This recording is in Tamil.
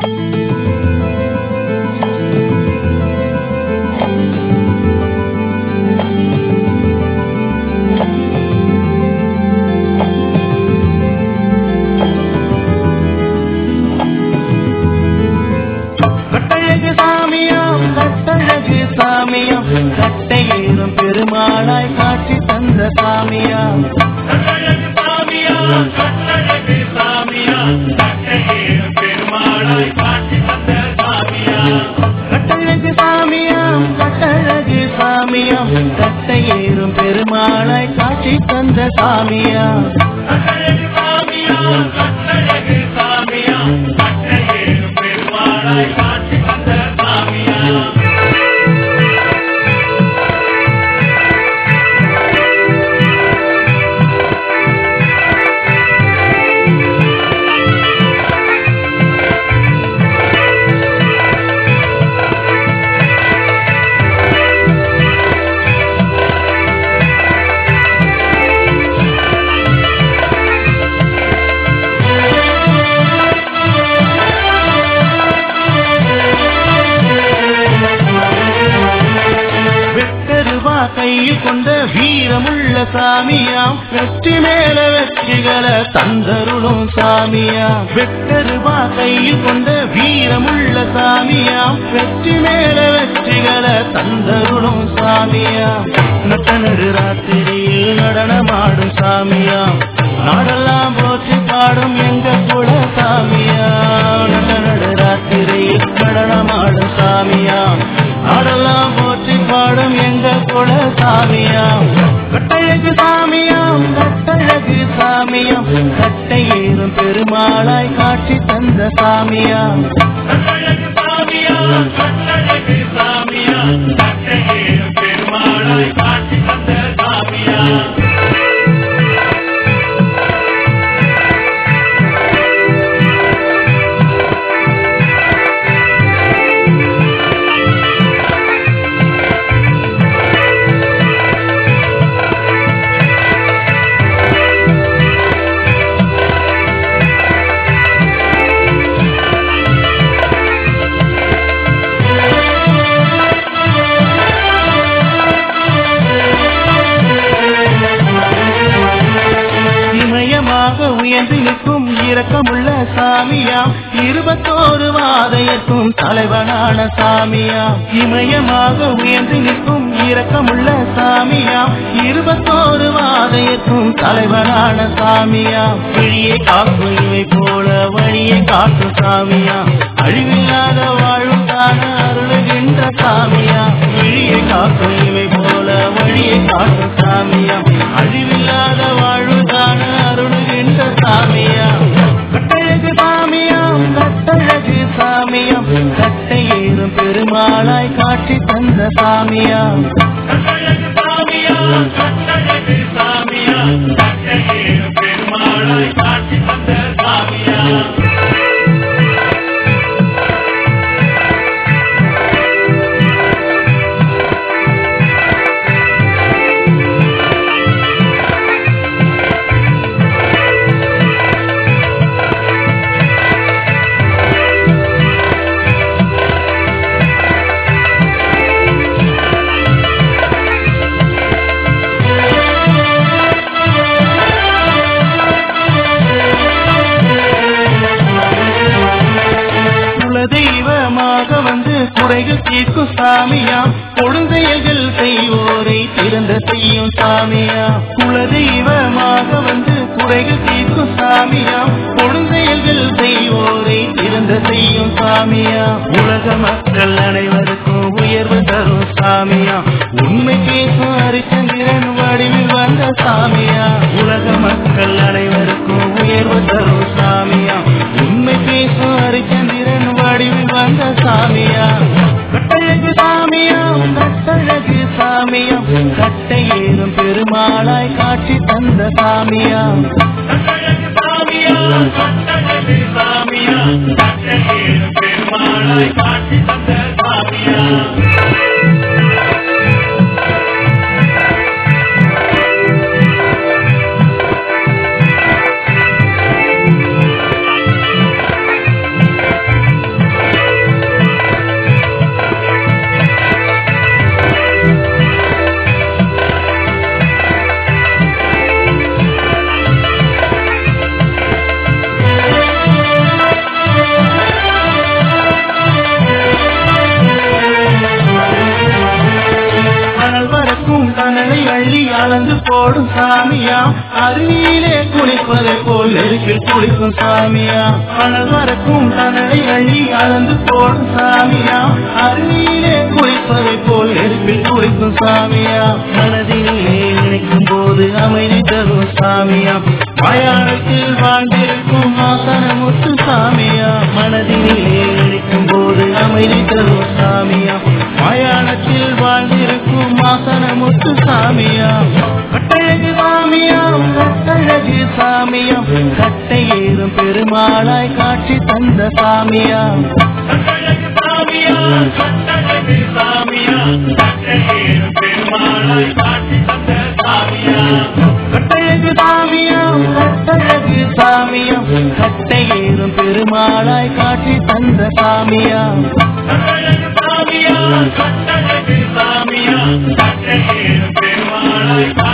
கட்டழகு சாமியாம் கட்டழகு சாமியாம் கட்டையேறும் பெருமாளாய் காட்சி தந்த சாமியாம் கட்டழகு சாமியா கட்டழகு சாமியா கட்டையேறும் பெருமாளாய் காட்சி தந்த சாமியா கட்டழகு சாமியாம் கட்டழகு சாமியாம் கட்டையேறும் பெருமாளாய் காட்சி தந்த சாமியாம் கட்டழகு சாமியா கட்டழகு சாமியா கட்டையேறும் பெருமாளாய் காட்சி தந்த சாமியா வெட்டருவா கையில் கொண்ட வீரமுள்ள சாமியாம் வெற்றி மேல வெற்றிகளை தந்தருளும் சாமியாம் வெட்டருவா கையில் கொண்ட வீரமுள்ள சாமியாம் வெற்றி மேல வெற்றிகளை தந்தருளும் சாமியாம் நட்டனரு ராத்திரியில் நடனமாடும் சாமியாம் நாடெல்லாம் போற்றி பாடும் எங்க குல சாமியாம் நட்டனடு ராத்திரியில் நடனமாடும் சாமியாம் நாடெல்லாம் போற்றி பாடும் எங்க குல சாமியாம் கட்டழகு சாமியாம் கட்டழகு சாமியாம் கட்டையேறும் பெருமாளாய் காட்சி தந்த சாமியாம் கட்டழகு சாமியா கட்டழகு சாமியா கட்டையேறும் பெருமாளாய் காட்சி தந்த சாமியா இமயமாக உயர்ந்து நிற்கும் இரக்கமுள்ள சாமியாம் இருபத்தோரு வாதையர்க்கும் தலைவனான சாமியாம் இமயமாக உயர்ந்து நிற்கும் இரக்கமுள்ள சாமியாம் இருபத்தோரு வாதையர்க்கும் தலைவனான சாமியாம் விழியை காக்கும் இவை போல வழியை காக்கும் சாமியாம் அழிவில்லாத வாழும் தான அருளுகின்ற சாமியாம் விழியை காக்கும் இவை போல வழியை காக்கும் சாமியாம் அழிவில்லாத வாழ்வுதான அருளுகின்ற சாமியாம் கட்டழகு சாமியாம் கட்டழகு சாமியாம் கட்டையேறும் பெருமாளாய் காட்சி தந்த சாமியாம் கட்டழகு சாமியா கட்டழகு சாமியா கட்டையேறும் பெருமாளாய் காட்சி தந்த சாமியா குலதெய்வமாக வந்து குறைகள் தீர்க்கும் சாமியாம் கொடுந்தையல்கள் செய்வோரை திறந்த செய்யும் சாமியாம் குலதெய்வமாக வந்து குறைகள் தீர்க்கும் சாமியாம் கொடுந்தையல்கள் செய்வோரை திறந்த செய்யும் சாமியாம் உலக மக்கள் அனைவருக்கும் உயர்வு தரும் சாமியாம் உண்மை பேசும் ஹரிச்சந்திரன் வடிவில் வந்த சாமியா உலக மக்கள் அனைவருக்கும் உயர்வு தரும் சாமியா உண்மை பேசும் ஹரிச்சந்திரன் வடிவில் வந்த சாமியா கட்டழகு சாமியா கட்டழகு சாமியா கட்டையேறும் பெருமாளாய் காட்சி தந்த சாமியா கட்டழகு சாமியா கட்டழகு சாமியா கட்டையேறும் பெருமாளாய் காட்சி தந்த சாமியா சாமியா அருவியிலே குளிப்பதை போல் நெருப்பில் குளிக்கும் சாமியா அழகரக்கும் தனதை அள்ளி அளந்து போடும் சாமியா அருவியிலே குளிப்பதை போல் நெருப்பில் குளிக்கும் சாமியா மனதிலே நினைக்கும் போது அமைதி தரும் சாமியா மயானத்தில் வாழ்ந்திருக்கும் மாசனமுத்து சாமியா மனதிலே நினைக்கும் போது அமைதி தரும் சாமியா மயானத்தில் வாழ்ந்திருக்கும் மாசனமுத்து சாமியா கட்டழகு சாமியா கட்டழகு சாமியா கட்டை ஏறும் பெருமாளாய் காட்சி தந்த சாமியா கட்டழகு சாமியா கட்டழகு சாமியா கட்டையேறும் பெருமாளாய் காட்சி தந்த சாமியா கட்டழகு சாமியா கட்டழகு சாமியா கட்டை ஏறும் பெருமாளாய் காட்சி தந்த சாமியா கட்டழகு சாமியா கட்டழகு சாமியா கட்டையேறும் பெருமாளாய் காட்சி